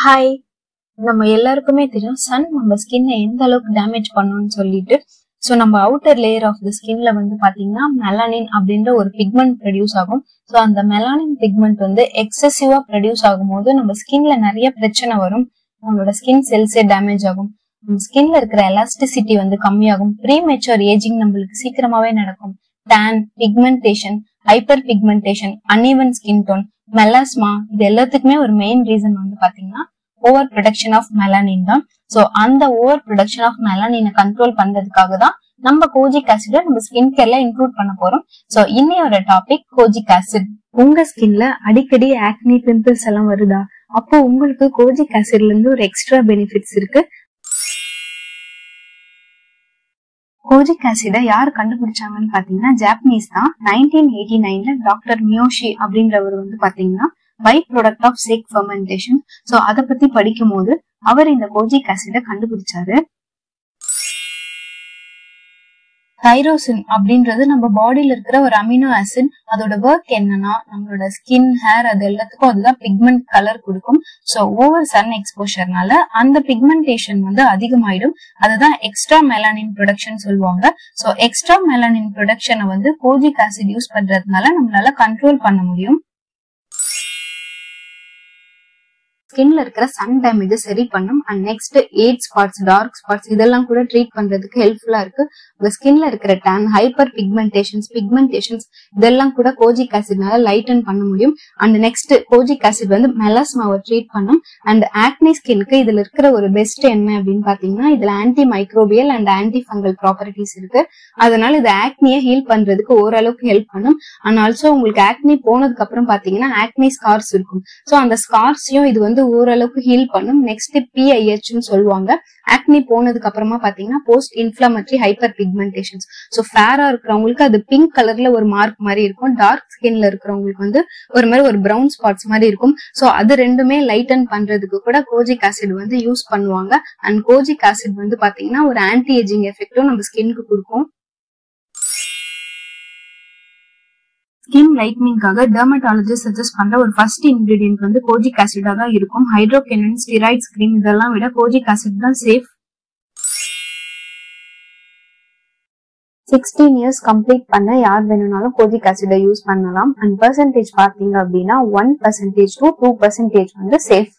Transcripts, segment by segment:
hi நம்ம எல்லாருக்குமே தெரியும் சன் நம்ம ஸ்கின்னை எந்த அளவுக்கு டேமேஜ் பண்ணும்னு சொல்லிட்டு ஸோ நம்ம அவுட்டர் லேயர் ஆஃப் த ஸ்கின்ல வந்து பாத்தீங்கன்னா மெலானின் அப்படின்ற ஒரு பிக்மெண்ட் ப்ரொடியூஸ் ஆகும் ஸோ அந்த மெலானின் பிக்மெண்ட் வந்து எக்ஸசிவா ப்ரொடியூஸ் ஆகும்போது நம்ம ஸ்கின்ல நிறைய பிரச்சனை வரும் நம்மளோட ஸ்கின் செல்ஸே டேமேஜ் ஆகும் நம்ம ஸ்கின்ல இருக்கிற எலாஸ்டிசிட்டி வந்து கம்மியாகும் ப்ரீ மெச்சூர் ஏஜிங் நம்மளுக்கு சீக்கிரமாவே நடக்கும் tan pigmentation hyperpigmentation uneven skin tone melasma இது எல்லாத்துக்குமே ஒரு மெயின் ரீசன் வந்து பாத்தீங்கன்னா ஓவர் ப்ரொடக்ஷன் ஆஃப் மெலானின் தான் சோ அந்த ஓவர் ப்ரொடக்ஷன் ஆஃப் மெலானினை கண்ட்ரோல் பண்றதுக்காக தான் நம்ம கோஜிக் ஆசிட நம்ம ஸ்கின் கேர்ல இன்க்ளூட் பண்ண போறோம் சோ இன்னையோட டாபிக் கோஜிக் ஆசிட் உங்க ஸ்கின்ல அடிக்கடி ஆக்னி பிம்பிள்ஸ் எல்லாம் வருதா அப்போ உங்களுக்கு கோஜிக் ஆசிட்ல இருந்து ஒரு எக்ஸ்ட்ரா பெனிஃபிட்ஸ் இருக்கு கோஜிக் ஆசிட யார் கண்டுபிடிச்சாங்கன்னு பாத்தீங்கன்னா ஜாப்பனீஸ் தான் நைன்டீன் எயிட்டி நைன்ல டாக்டர் மியோஷி அப்படின்றவர் வந்து பாத்தீங்கன்னா by product of sake fermentation so அதை பத்தி படிக்கும் போது அவர் இந்த கோஜிக் ஆசிட கண்டுபிடிச்சாரு தைரோசின் அப்படின்றது நம்ம பாடியில இருக்கிற ஒரு அமினோ ஆசிட் அதோட ஒர்க் என்னன்னா நம்மளோட ஸ்கின் ஹேர் அது எல்லாத்துக்கும் அதுதான் பிக்மெண்ட் கலர் கொடுக்கும் ஸோ ஓவர் சன் எக்ஸ்போஷர்னால அந்த பிக்மெண்டேஷன் வந்து அதிகமாயிடும் அதுதான் எக்ஸ்ட்ரா மெலானின் ப்ரொடக்ஷன் சொல்லுவாங்க ஸோ எக்ஸ்ட்ரா மெலானின் ப்ரொடக்ஷனை வந்து கோஜிக் ஆசிட் யூஸ் பண்றதுனால நம்மளால கண்ட்ரோல் பண்ண முடியும் ஸ்கின்ல இருக்கிற சன் டேமேஜ் சரி பண்ணும் and next age spots dark spots இதெல்லாம் கூட ட்ரீட் பண்றதுக்கு ஹெல்ப்ஃபுல்லா இருக்கு உங்க ஸ்கின்ல இருக்கிற டேன் ஹைப்பர் பிக்மெண்டேஷன்ஸ் பிக்மெண்டேஷன்ஸ் இதெல்லாம் கூட கோஜிக் ஆசிட்னால லைட்டன் பண்ண முடியும் அண்ட் நெக்ஸ்ட் கோஜிக் ஆசிட் வந்து மெலாஸ்மாவை ட்ரீட் பண்ணும் அண்ட் ஆக்னி ஸ்கின்க்கு இதுல இருக்கிற ஒரு பெஸ்ட் என்ன அப்படின்னு பாத்தீங்கன்னா இதுல antimicrobial and antifungal properties இருக்கு அதனால இது ஆக்னியை ஹீல் பண்றதுக்கு ஓரளவுக்கு ஹெல்ப் பண்ணும் அண்ட் ஆல்சோ உங்களுக்கு ஆக்னி போனதுக்கு அப்புறம் பாத்தீங்கன்னா ஆக்னி ஸ்கார்ஸ் இருக்கும் சோ அந்த ஸ்கார்ஸையும் இது வந்து ஓரளவுக்கு ஹீல் பண்ணும் நெக்ஸ்ட் பிஐஹெச்னு சொல்லுவாங்க ஆக்னி போனதுக்கு அப்புறமா பாத்தீங்கன்னா post inflammatory hyperpigmentations so ஃபேரா இருக்கிறவங்களுக்கு அது பிங்க் கலர்ல ஒரு மார்க் மாதிரி இருக்கும் டார்க் ஸ்கின்ல இருக்கிறவங்களுக்கு வந்து ஒரு மாதிரி ஒரு பிரவுன் ஸ்பாட்ஸ் மாதிரி இருக்கும் ஸோ அது ரெண்டுமே லைட்டன் பண்றதுக்கு கூட கோஜிக் ஆசிட் வந்து யூஸ் பண்ணுவாங்க அண்ட் கோஜிக் ஆசிட் வந்து பாத்தீங்கன்னா ஒரு ஆன்டி ஏஜிங் எஃபெக்டும் நம்ம ஸ்கின்க்கு கொடுக்கும் ஸ்கின் லைட்னிங்காக டெர்மட்டாலஜிஸ்ட் சஜஸ்ட் பண்ற ஒரு ஃபர்ஸ்ட் இன்கிரீடியன்ட் வந்து கோஜிக் ஆசிடா தான் இருக்கும் ஹைட்ரோகெனன் ஸ்டிராய்ட்ஸ் கிரீம் இதெல்லாம் விட கோஜிக் ஆசிட் தான் சேஃப் சிக்ஸ்டீன் இயர்ஸ் கம்ப்ளீட் பண்ண யார் வேணும்னாலும் கோஜிக் ஆசிடை யூஸ் பண்ணலாம் அண்ட் பர்சன்டேஜ் பார்த்தீங்க அப்படின்னா one percentage to two percentage வந்து சேஃப்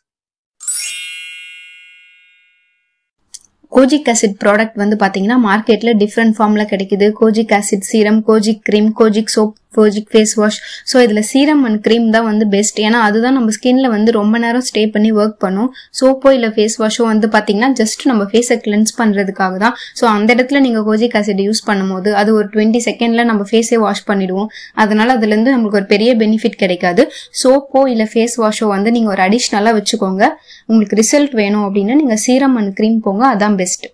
கோஜிக் ஆசிட் ப்ராடக்ட் வந்து பாத்தீங்கன்னா மார்க்கெட்ல டிஃப்ரெண்ட் ஃபார்ம்ல கிடைக்குது kojic acid serum kojic cream kojic soap kojic face wash so இதுல சீரம் அண்ட் க்ரீம் தான் வந்து பெஸ்ட் ஏன்னா அதுதான் நம்ம ஸ்கின்ல வந்து ரொம்ப நேரம் ஸ்டே பண்ணி ஒர்க் பண்ணும் சோப்போ இல்ல ஃபேஸ் வாஷோ வந்து பாத்தீங்கன்னா ஜஸ்ட் நம்ம ஃபேஸை கிளென்ஸ் பண்றதுக்காக தான் ஸோ அந்த இடத்துல நீங்க கோஜிக் ஆசிட் யூஸ் பண்ணும்போது அது ஒரு டுவெண்ட்டி செகண்ட்ல நம்ம ஃபேஸே வாஷ் பண்ணிடுவோம் அதனால அதுல இருந்து நம்மளுக்கு ஒரு பெரிய பெனிஃபிட் கிடைக்காது சோப்போ இல்ல ஃபேஸ் வாஷோ வந்து நீங்க ஒரு அடிஷ்னலா வச்சுக்கோங்க உங்களுக்கு ரிசல்ட் வேணும் அப்படின்னா நீங்க சீரம் அண்ட் க்ரீம் போங்க அதான் பெஸ்ட்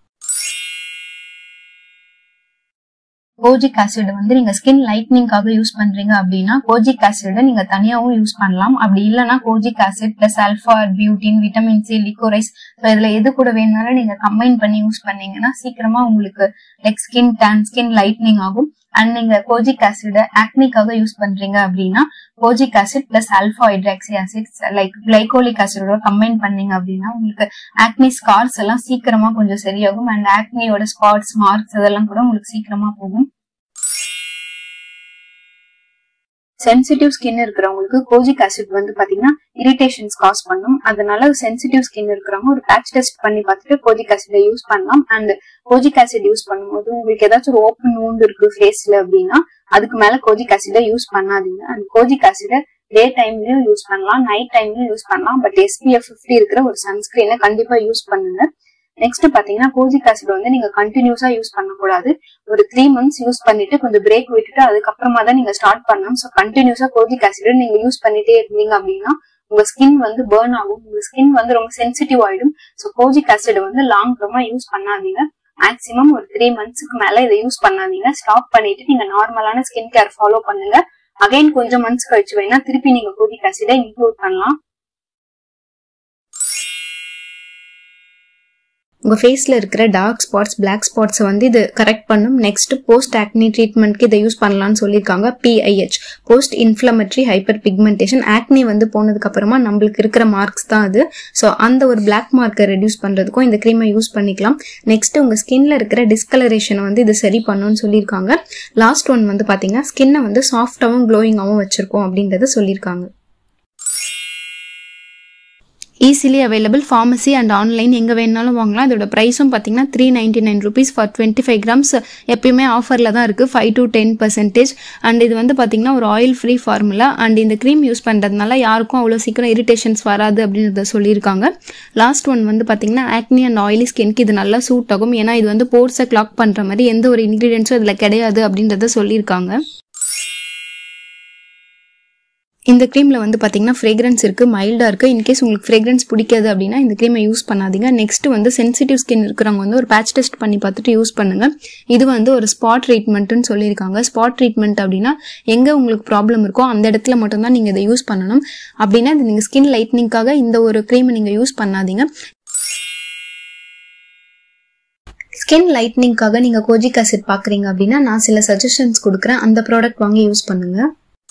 கோஜிக் ஆசிட் வந்து நீங்க ஸ்கின் லைட்னிங்காக யூஸ் பண்றீங்க அப்படின்னா கோஜிக் ஆசிட நீங்க தனியாவும் யூஸ் பண்ணலாம் அப்படி இல்லைன்னா kojic acid plus alpha arbutin vitamin C licorice இதுல எது கூட வேணும்னாலும் நீங்க கம்பைன் பண்ணி யூஸ் பண்ணீங்கன்னா சீக்கிரமா உங்களுக்கு like skin tan skin lightening ஆகும் அண்ட் நீங்க கோஜிக் ஆசிட ஆக்னிக்காக யூஸ் பண்றீங்க அப்படின்னா kojic acid plus alpha hydroxy acid like glycolic ஆசிடோட கம்பைன் பண்ணீங்க அப்படின்னா உங்களுக்கு ஆக்னி ஸ்கார்ஸ் எல்லாம் சீக்கிரமா கொஞ்சம் சரியாகும் அண்ட் ஆக்னியோட ஸ்பாட்ஸ் மார்க்ஸ் அதெல்லாம் கூட உங்களுக்கு சீக்கிரமா போகும் சென்சிட்டிவ் ஸ்கின் இருக்கிறவங்களுக்கு கோஜிக் ஆசிட் வந்து பாத்தீங்கன்னா இரிட்டேஷன்ஸ் காஸ் பண்ணும் அதனால சென்சிட்டிவ் ஸ்கின் இருக்கிறவங்க ஒரு பேட்ச் டெஸ்ட் பண்ணி பார்த்துட்டு கோஜிக் ஆசிட யூஸ் பண்ணலாம் அண்ட் கோஜிக் ஆசிட் யூஸ் பண்ணும்போது உங்களுக்கு ஏதாச்சும் ஒரு ஓப்பன் wound இருக்கு ஃபேஸ்ல அப்படின்னா அதுக்கு மேல கோஜிக் ஆசிட யூஸ் பண்ணாதீங்க அண்ட் கோஜிக் ஆசிட டே டைம்லயும் யூஸ் பண்ணலாம் நைட் டைம்லயும் யூஸ் பண்ணலாம் பட் எஸ்பிஎஃப் ஃபிஃப்டி இருக்கிற ஒரு சன்ஸ்கிரீனை கண்டிப்பா யூஸ் பண்ணுங்க நெக்ஸ்ட் பாத்தீங்கன்னா கோஜிக் ஆசிட் வந்து நீங்க கண்டினியூஸா யூஸ் பண்ணக்கூடாது ஒரு த்ரீ மந்த்ஸ் யூஸ் பண்ணிட்டு கொஞ்சம் பிரேக் விட்டுட்டு அதுக்கப்புறமா தான் நீங்க ஸ்டார்ட் பண்ணணும் ஸோ கண்டினியூஸா கோஜிக் ஆசிட் நீங்க யூஸ் பண்ணிட்டே இருந்தீங்க அப்படின்னா உங்க ஸ்கின் வந்து பேர்ன் ஆகும் உங்க ஸ்கின் வந்து ரொம்ப சென்சிட்டிவ் ஆயிடும் ஸோ கோஜிக் ஆசிட் வந்து லாங் டர்மா யூஸ் பண்ணாதீங்க மேக்ஸிமம் ஒரு த்ரீ மந்த்ஸ்க்கு மேல இதை யூஸ் பண்ணாதீங்க ஸ்டாப் பண்ணிட்டு நீங்க நார்மலான ஸ்கின் கேர் ஃபாலோ பண்ணுங்க அகைன் கொஞ்சம் மந்த்ஸ் கழிச்சு வேணா திருப்பி நீங்க கோஜிக் ஆசிடை இன்க்ளூட் பண்ணலாம் உங்கள் ஃபேஸில் இருக்கிற டார்க் ஸ்பாட்ஸ் பிளாக் ஸ்பாட்ஸை வந்து இது கரெக்ட் பண்ணும் நெக்ஸ்ட் போஸ்ட் ஆக்னி ட்ரீட்மெண்ட்க்கு இதை யூஸ் பண்ணலாம்னு சொல்லியிருக்காங்க PIH post inflammatory hyperpigmentation acne வந்து போனதுக்கு அப்புறமா நம்மளுக்கு இருக்கிற மார்க்ஸ் தான் அது ஸோ அந்த ஒரு பிளாக் மார்க்கை ரெடியூஸ் பண்ணுறதுக்கும் இந்த க்ரீமை யூஸ் பண்ணிக்கலாம் நெக்ஸ்ட் உங்கள் ஸ்கின்ல இருக்கிற டிஸ்கலரேஷனை வந்து இது சரி பண்ணுன்னு சொல்லியிருக்காங்க லாஸ்ட் ஒன் வந்து பார்த்தீங்கன்னா ஸ்கின்னை வந்து சாஃப்டாகவும் க்ளோயிங்காகவும் வச்சிருக்கோம் அப்படின்றத சொல்லியிருக்காங்க easily available pharmacy and online எங்கே வேணாலும் வாங்கலாம் இதோட ப்ரைஸும் பார்த்தீங்கன்னா three ninety nine rupees for twenty five grams எப்பயுமே ஆஃபரில் தான் இருக்குது five to ten percentage and இது வந்து பார்த்தீங்கன்னா ஒரு ஆயில் ஃப்ரீ ஃபார்முலா அண்ட் இந்த க்ரீம் யூஸ் பண்ணுறதுனால யாருக்கும் அவ்வளோ சீக்கிரம் இரிட்டேஷன்ஸ் வராது அப்படின்றத சொல்லியிருக்காங்க லாஸ்ட் ஒன் வந்து பார்த்தீங்கன்னா ஆக்னி அண்ட் ஆயிலி ஸ்கின்க்கு இது நல்லா சூட் ஆகும் ஏன்னா இது வந்து போர்ஸை கிளாக் பண்ணுற மாதிரி எந்த ஒரு இன்க்ரீடியன்ஸும் இதில் கிடையாது அப்படின்றத சொல்லியிருக்காங்க இந்த க்ரீமில் வந்து பார்த்தீங்கன்னா ஃப்ரேக்ரன்ஸ் இருக்குது மைல்டாக இருக்குது இன்கேஸ் உங்களுக்கு ஃப்ரேக்ரன்ஸ் பிடிக்காது அப்படின்னா இந்த க்ரீமை யூஸ் பண்ணாதீங்க நெக்ஸ்ட் வந்து சென்சிட்டிவ் ஸ்கின் இருக்கிறவங்க வந்து ஒரு பேட்ச் டெஸ்ட் பண்ணி பார்த்துட்டு யூஸ் பண்ணுங்க இது வந்து ஒரு ஸ்பாட் ட்ரீட்மெண்ட்னு சொல்லியிருக்காங்க ஸ்பாட் ட்ரீட்மெண்ட் அப்படின்னா எங்கே உங்களுக்கு ப்ராப்ளம் இருக்கோ அந்த இடத்துல மட்டும்தான் நீங்கள் இதை யூஸ் பண்ணணும் அப்படின்னா இது நீங்கள் ஸ்கின் லைட்னிங்காக இந்த ஒரு க்ரீமை நீங்கள் யூஸ் பண்ணாதீங்க ஸ்கின் லைட்னிங்காக நீங்கள் கோஜிக் ஆசிட் பார்க்குறீங்க அப்படின்னா நான் சில சஜஷன்ஸ் கொடுக்குறேன் அந்த ப்ராடக்ட் வாங்கி யூஸ் பண்ணுங்கள்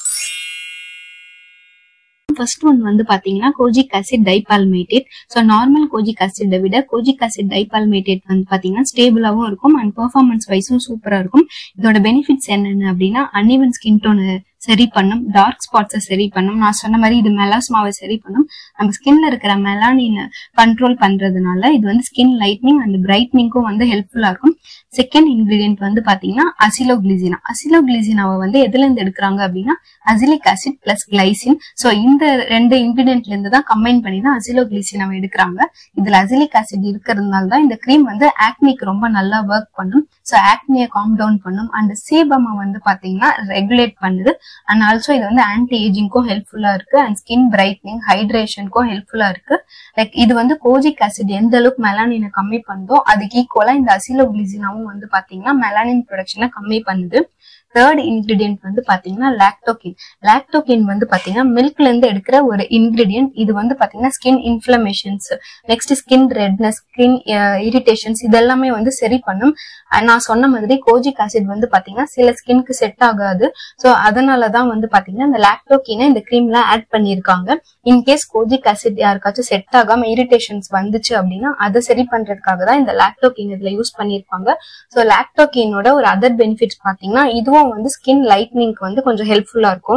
ஃபர்ஸ்ட் ஒன் வந்து பாத்தீங்கன்னா kojic acid dipalmitate so normal kojic ஆசிட்டை விட கோஜிக் ஆசிட் டைபால்மேட்டேட் வந்து பாத்தீங்கன்னா ஸ்டேபிளாகவும் இருக்கும் அண்ட் பெர்ஃபார்மன்ஸ் வைஸும் சூப்பரா இருக்கும் இதோட பெனிஃபிட்ஸ் என்னென்ன அப்படின்னா அன்இவன் ஸ்கின் டோனு சரி பண்ணும் டார்க் ஸ்பாட்ஸை சரி பண்ணும் நான் சொன்ன மாதிரி இது மெலாஸ்மாவை சரி பண்ணும் நம்ம ஸ்கின்ல இருக்கிற மெலானின் கண்ட்ரோல் பண்றதுனால இது வந்து ஸ்கின் லைட்னிங் அண்ட் பிரைட்னிங்க்கும் வந்து ஹெல்ப்ஃபுல்லா இருக்கும் செகண்ட் இன்கிரீடியன்ட் வந்து பாத்தீங்கன்னா அசிலோகிளிசினா அசிலோகிளிசினாவை வந்து எதுல இருந்து எடுக்கிறாங்க அப்படின்னா அசிலிக் ஆசிட் பிளஸ் கிளைசின் ஸோ இந்த ரெண்டு இன்கிரீடியன்ட்ல இருந்து தான் கம்பைன் பண்ணி தான் அசிலோகிளிசினாவை எடுக்கிறாங்க இதுல அசிலிக் ஆசிட் இருக்கிறதுனால தான் இந்த க்ரீம் வந்து ஆக்னிக்கு ரொம்ப நல்லா ஒர்க் பண்ணும் ஸோ ஆக்னியை காம் டவுன் பண்ணும் அண்ட் சேபமை வந்து பாத்தீங்கன்னா ரெகுலேட் பண்ணுது அண்ட் ஆல்சோ இது வந்து ஆன்டி ஏஜிங்க்கும் ஹெல்ப்ஃபுல்லா இருக்கு அண்ட் ஸ்கின் பிரைட்னிங் ஹைட்ரேஷனுக்கும் ஹெல்ப்ஃபுல்லா இருக்கு லைக் இது வந்து கோஜிக் ஆசிட் எந்த அளவுக்கு மெலானினை கம்மி பண்ணுதோ அதுக்கு ஈக்குவலா இந்த அசிலோகிளிசினாவும் வந்து பாத்தீங்கன்னா மெலானின் ப்ரொடக்ஷனை கம்மி பண்ணுது தேர்ட் இன்கிரீடியன்ட் வந்து பாத்தீங்கன்னா லாக்டோகின் லாக்டோகின் வந்து பாத்தீங்கன்னா மில்க்ல இருந்து எடுக்கிற ஒரு இன்கிரீடியன்ட் இது வந்து பாத்தீங்கன்னா skin inflammations next skin redness skin irritations இதெல்லாமே வந்து சரி பண்ணும் நான் சொன்ன மாதிரி கோஜிக் ஆசிட் வந்து பாத்தீங்கன்னா சில ஸ்கின்க்கு செட் ஆகாது ஸோ அதனாலதான் வந்து பாத்தீங்கன்னா இந்த லாக்டோகினை இந்த கிரீம்ல ஆட் பண்ணியிருக்காங்க இன்கேஸ் கோஜிக் ஆசிட் யாருக்காச்சும் செட் ஆகாம இரிட்டேஷன்ஸ் வந்துச்சு அப்படின்னா அதை சரி பண்றதுக்காக தான் இந்த லாக்டோகின் இதுல யூஸ் பண்ணியிருப்பாங்க ஸோ லாக்டோகினோட ஒரு அதர் பெனிஃபிட்ஸ் பாத்தீங்கன்னா இதுவும் வந்து ஸ்கின் லைட்னிங்க்கு வந்து கொஞ்சம் ஹெல்ப்ஃபுல்லா இருக்கும்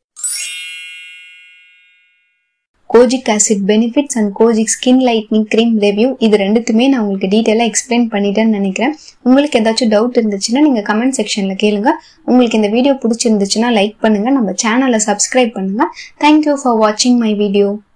kojic acid benefits and kojic skin lightening cream review இது ரெண்டுத்துமே நான் உங்களுக்கு டீட்டெயிலாக எக்ஸ்பிளைன் பண்ணிட்டேன்னு நினைக்கிறேன் உங்களுக்கு ஏதாச்சும் டவுட் இருந்துச்சுன்னா நீங்கள் கமெண்ட் செக்ஷனில் கேளுங்க உங்களுக்கு இந்த வீடியோ பிடிச்சிருந்துச்சுன்னா லைக் பண்ணுங்க நம்ம சேனலை சப்ஸ்கிரைப் பண்ணுங்க தேங்க்யூ ஃபார் வாட்சிங் மை வீடியோ